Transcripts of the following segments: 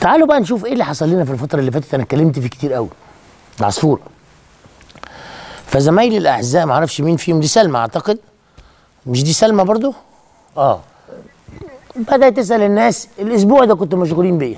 تعالوا بقى نشوف ايه اللي حصل لنا في الفتره اللي فاتت انا اتكلمت فيه كتير قوي العصفور فزمايلي الاعزاء معرفش مين فيهم دي سلمى اعتقد مش دي سلمى برضو اه بدات تسال الناس الاسبوع ده كنتوا مشغولين بايه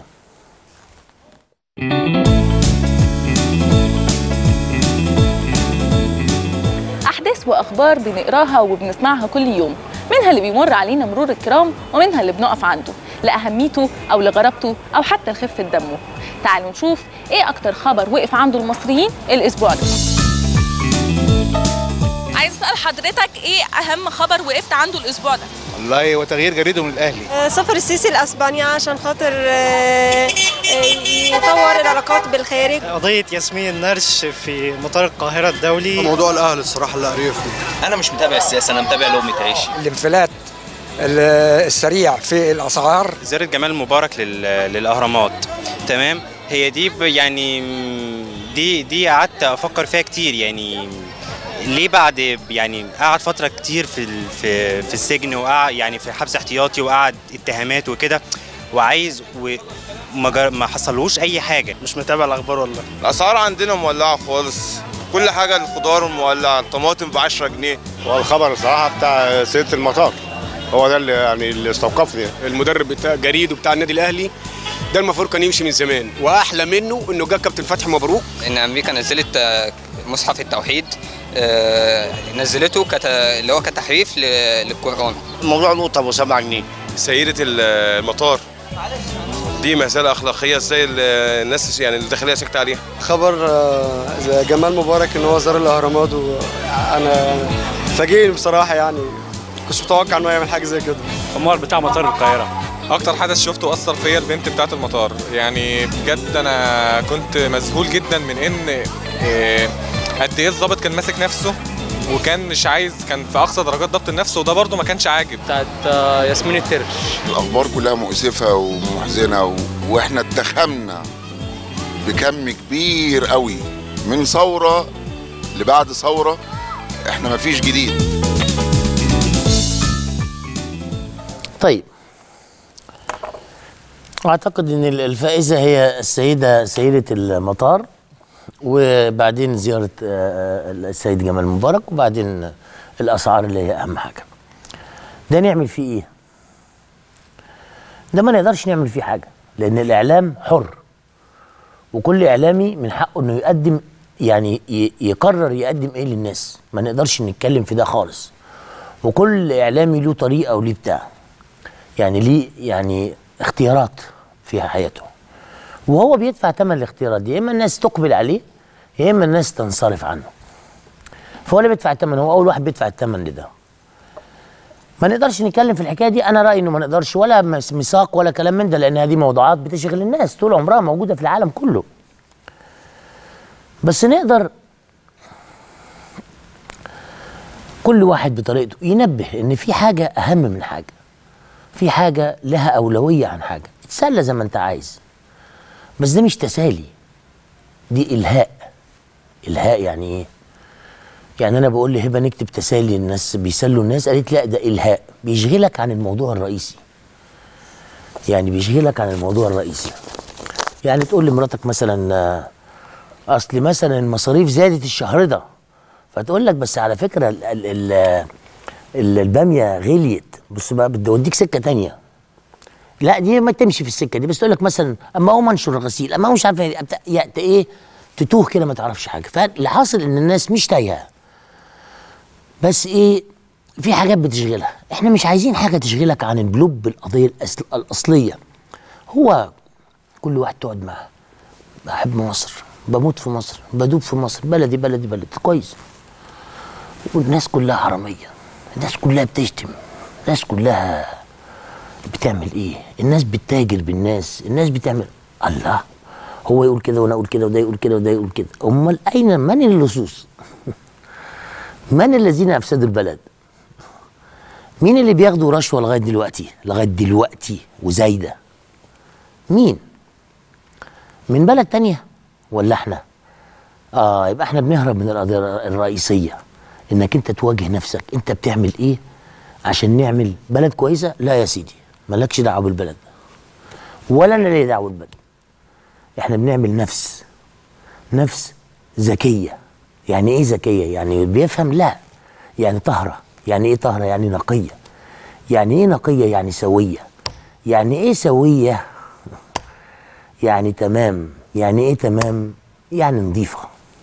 أحداث وأخبار بنقراها وبنسمعها كل يوم منها اللي بيمر علينا مرور الكرام ومنها اللي بنقف عنده لأهميته أو لغرابته أو حتى لخفة دمه تعالوا نشوف إيه أكتر خبر وقف عنده المصريين الأسبوع ده عايز أسأل حضرتك إيه أهم خبر وقفت عنده الأسبوع ده والله هو تغيير جريده من الاهلي آه، سفر السيسي لاسبانيا عشان خاطر آه، آه، يطور العلاقات بالخارج قضية ياسمين نرش في مطار القاهرة الدولي موضوع الاهلي الصراحه اللي قريفه انا مش متابع السياسه انا متابع لقمه عيشي الانفلات ال- السريع في الاسعار زيارة جمال مبارك لل... للأهرامات تمام هي دي ب... يعني م- دي دي قعدت أفكر فيها كتير يعني ليه بعد يعني قعد فترة كتير في ال... في في السجن وقعد يعني في حبس احتياطي وقعد اتهامات وكده وعايز وما جر... ما حصلوش أي حاجة مش متابع الأخبار والله الاسعار عندنا مولعه خالص كل حاجه الخضار مولع الطماطم ب 10 جنيه هو الخبر الصراحه بتاع سياده المطار هو ده اللي يعني اللي استوقفني المدرب بتاع جريده بتاع النادي الاهلي ده المفروض كان يمشي من زمان واحلى منه انه جه كابتن فتحي مبروك ان امريكا نزلت آه، مصحف التوحيد آه، نزلته كت... اللي هو كتحريف ل... للقران الموضوع نقطه ب 7 جنيه سيده المطار دي مسألة أخلاقية ازاي ال- الناس يعني الداخلية سكت عليها خبر آه، زي جمال مبارك ان هو زار الاهرامات وانا فاجئني بصراحه يعني كنتش متوقع انه يعمل حاجه زي كده الحمار بتاع مطار القاهرة أكتر حدث شفته أثر فيا البنت بتاعة المطار يعني بجد أنا كنت مذهول جدا من إن إيه، قد إيه الظابط كان ماسك نفسه وكان مش عايز كان في أقصى درجات ضبط النفس وده برضه ما كانش عاجب بتاعت ياسمين الترش الأخبار كلها مؤسفة ومحزنة و... وإحنا اتخمنا بكم كبير قوي من ثورة لبعد ثورة إحنا مفيش جديد طيب اعتقد ان الفائزه هي السيده سيده المطار وبعدين زياره آه، السيد جمال مبارك وبعدين الاسعار اللي هي اهم حاجه ده نعمل فيه ايه ده ما نقدرش نعمل فيه حاجه لان الاعلام حر وكل اعلامي من حقه انه يقدم يعني ي- يقرر يقدم ايه للناس ما نقدرش نتكلم في ده خالص وكل اعلامي له طريقه وليه بتاع يعني ليه يعني اختيارات في حياته وهو بيدفع ثمن الاختيارات دي يا اما الناس تقبل عليه يا اما الناس تنصرف عنه فهو اللي بيدفع الثمن هو اول واحد بيدفع الثمن لده ما نقدرش نتكلم في الحكايه دي انا رايي انه ما نقدرش ولا مس- ميثاق ولا كلام من ده لان هذه موضوعات بتشغل الناس طول عمرها موجوده في العالم كله بس نقدر كل واحد بطريقته ينبه ان في حاجه اهم من حاجه في حاجه لها اولويه عن حاجه اتسلى زي ما انت عايز بس ده مش تسالي دي الهاء الهاء يعني ايه يعني انا بقول لهبه نكتب تسالي الناس بيسلوا الناس قالت لا ده الهاء بيشغلك عن الموضوع الرئيسي يعني بيشغلك عن الموضوع الرئيسي يعني تقول لمراتك مثلا آه، اصل مثلا المصاريف زادت الشهر ده فتقول لك بس على فكره ال ال ال ال الباميه غليت بص بقى بتوديك سكه تانية لا دي ما تمشي في السكه دي بس تقول لك مثلا اما اقوم انشر الغسيل اما أقوم مش عارف إيه، أبت- يعني ايه تتوه كده ما تعرفش حاجه فاللي حاصل ان الناس مش تايهه بس ايه في حاجات بتشغلها احنا مش عايزين حاجه تشغلك عن البلوب القضيه الأصل الاصليه هو كل واحد تقعد معاه بحب مصر بموت في مصر بدوب في مصر بلدي بلدي بلدي كويس والناس كلها حراميه الناس كلها بتشتم الناس كلها بتعمل ايه الناس بتتاجر بالناس الناس بتعمل الله هو يقول كده وانا اقول كده وده يقول كده وده يقول كده امال اين من اللصوص من الذين افسدوا البلد مين اللي بياخدوا رشوه لغايه دلوقتي لغايه دلوقتي وزايده مين من بلد تانية ولا احنا اه يبقى احنا بنهرب من القضيه الرئيسيه انك انت تواجه نفسك انت بتعمل ايه عشان نعمل بلد كويسه لا يا سيدي مالكش دعوه بالبلد ولا انا ليا دعوه بالبلد احنا بنعمل نفس نفس ذكيه يعني ايه ذكيه يعني بيفهم لا يعني طهره يعني ايه طهره يعني نقيه يعني ايه نقيه يعني سويه يعني ايه سويه يعني تمام يعني ايه تمام يعني نظيفه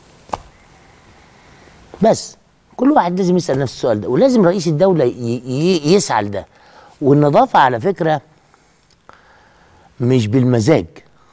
بس كل واحد لازم يسال نفسه السؤال ده ولازم رئيس الدوله ي- ي- يسعى لده والنظافه على فكره مش بالمزاج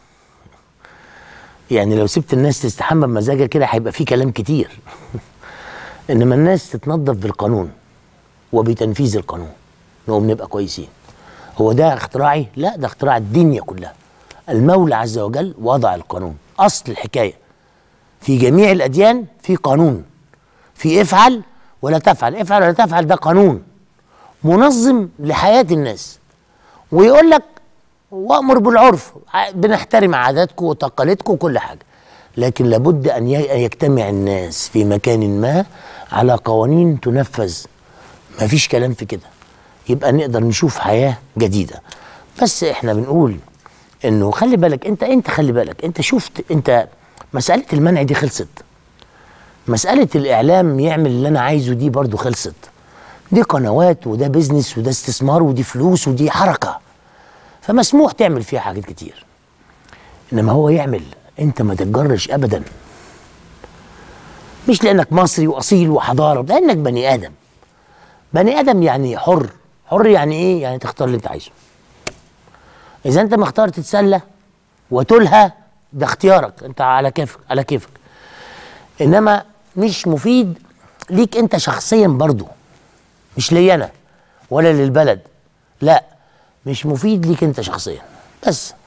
يعني لو سبت الناس تستحمى بمزاجها كده هيبقى في كلام كتير انما الناس تتنظف بالقانون وبتنفيذ القانون نقوم نبقى كويسين هو ده اختراعي لا ده اختراع الدنيا كلها المولى عز وجل وضع القانون اصل الحكايه في جميع الاديان في قانون في افعل ولا تفعل افعل ولا تفعل ده قانون منظم لحياه الناس ويقول لك وامر بالعرف ع- بنحترم عاداتكم وتقاليدكم وكل حاجه لكن لابد ان ي- أن يجتمع الناس في مكان ما على قوانين تنفذ ما فيش كلام في كده يبقى نقدر نشوف حياه جديده بس احنا بنقول انه خلي بالك انت انت خلي بالك انت شفت انت مساله المنع دي خلصت مساله الاعلام يعمل اللي انا عايزه دي برضو خلصت دي قنوات وده بيزنس وده استثمار ودي فلوس ودي حركه فمسموح تعمل فيها حاجات كتير انما هو يعمل انت ما تتجرش ابدا مش لانك مصري واصيل وحضاره لانك بني ادم بني ادم يعني حر حر يعني ايه يعني تختار اللي انت عايزه اذا انت مختار تتسلى وتلهى ده اختيارك انت على كيفك على كيفك انما مش مفيد ليك انت شخصيا برضو مش لي انا ولا للبلد لا مش مفيد ليك انت شخصيا بس